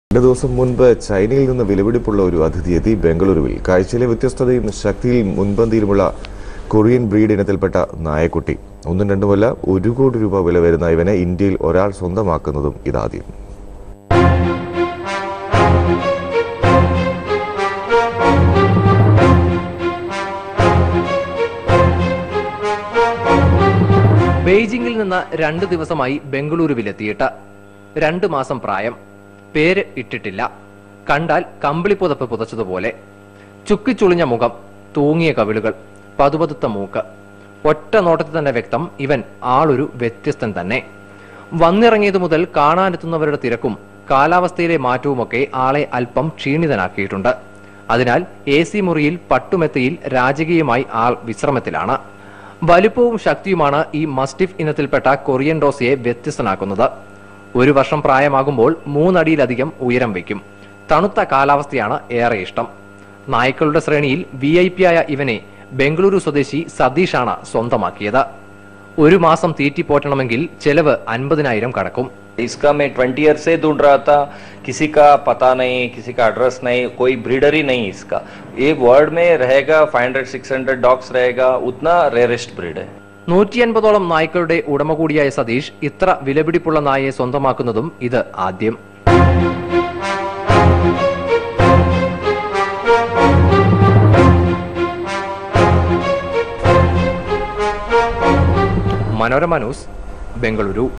രണ്ട് ദിവസം മുൻപ് ചൈനയിൽ നിന്ന് വിലപിടിപ്പുള്ള ഒരു അതിഥി എത്തി ബംഗളൂരുവിൽ കാഴ്ചയിലെ വ്യത്യസ്തതയും ശക്തിയിൽ മുൻപന്തിയിലുമുള്ള കൊറിയൻ ബ്രീഡ് ഇനത്തിൽപ്പെട്ട നായക്കുട്ടി ഒന്നും രണ്ടുമല്ല ഒരു കോടി രൂപ വില വരുന്ന ഇവനെ ഇന്ത്യയിൽ ഒരാൾ സ്വന്തമാക്കുന്നതും ഇതാദ്യം ബെയ്ജിംഗിൽ നിന്ന് രണ്ട് ദിവസമായി ബംഗളൂരുവിലെത്തിയിട്ട് രണ്ട് മാസം പ്രായം പേര് ഇട്ടിട്ടില്ല കണ്ടാൽ കമ്പിളിപ്പുതപ്പ് പുതച്ചതുപോലെ ചുക്കിച്ചുളിഞ്ഞ മുഖം തൂങ്ങിയ കവിളുകൾ പതുപതുത്ത മൂക്ക് ഒറ്റ നോട്ടത്തിൽ തന്നെ വ്യക്തം ഇവൻ ആളൊരു വ്യത്യസ്തൻ തന്നെ വന്നിറങ്ങിയതു മുതൽ കാണാനെത്തുന്നവരുടെ തിരക്കും കാലാവസ്ഥയിലെ മാറ്റവുമൊക്കെ ആളെ അല്പം ക്ഷീണിതനാക്കിയിട്ടുണ്ട് അതിനാൽ എ സി മുറിയിൽ പട്ടുമെത്തയിൽ രാജകീയമായി ആൾ വിശ്രമത്തിലാണ് വലുപ്പവും ശക്തിയുമാണ് ഈ മസ്റ്റിഫ് ഇനത്തിൽപ്പെട്ട കൊറിയൻ ഡോസിയെ വ്യത്യസ്തനാക്കുന്നത് ഒരു വർഷം പ്രായമാകുമ്പോൾ മൂന്നടിയിലധികം ഉയരം വയ്ക്കും തണുത്ത കാലാവസ്ഥയാണ് ഏറെ ഇഷ്ടം നായ്ക്കളുടെ ശ്രേണിയിൽ വി ഐ പി ആയ ഇവനെ ബംഗളൂരു സ്വദേശി സതീഷാണ് സ്വന്തമാക്കിയത് ഒരു മാസം തീറ്റി പോറ്റണമെങ്കിൽ ചെലവ് അൻപതിനായിരം കടക്കും इसका मैं ट्वेंटी ईयर से ढूंढ रहा था किसी का पता नहीं किसी का एड्रेस नहीं कोई ब्रीडर ही नहीं इसका ये वर्ल्ड में रहेगा five hundred six hundred dogs रहेगा उतना रेयरेस्ट ब्रीड है നൂറ്റി അൻപതോളം നായ്ക്കളുടെ ഉടമ കൂടിയായ സതീഷ് ഇത്ര വിലപിടിപ്പുള്ള നായയെ സ്വന്തമാക്കുന്നതും ഇത് ആദ്യം മനോരമ ന്യൂസ് ബംഗളൂരു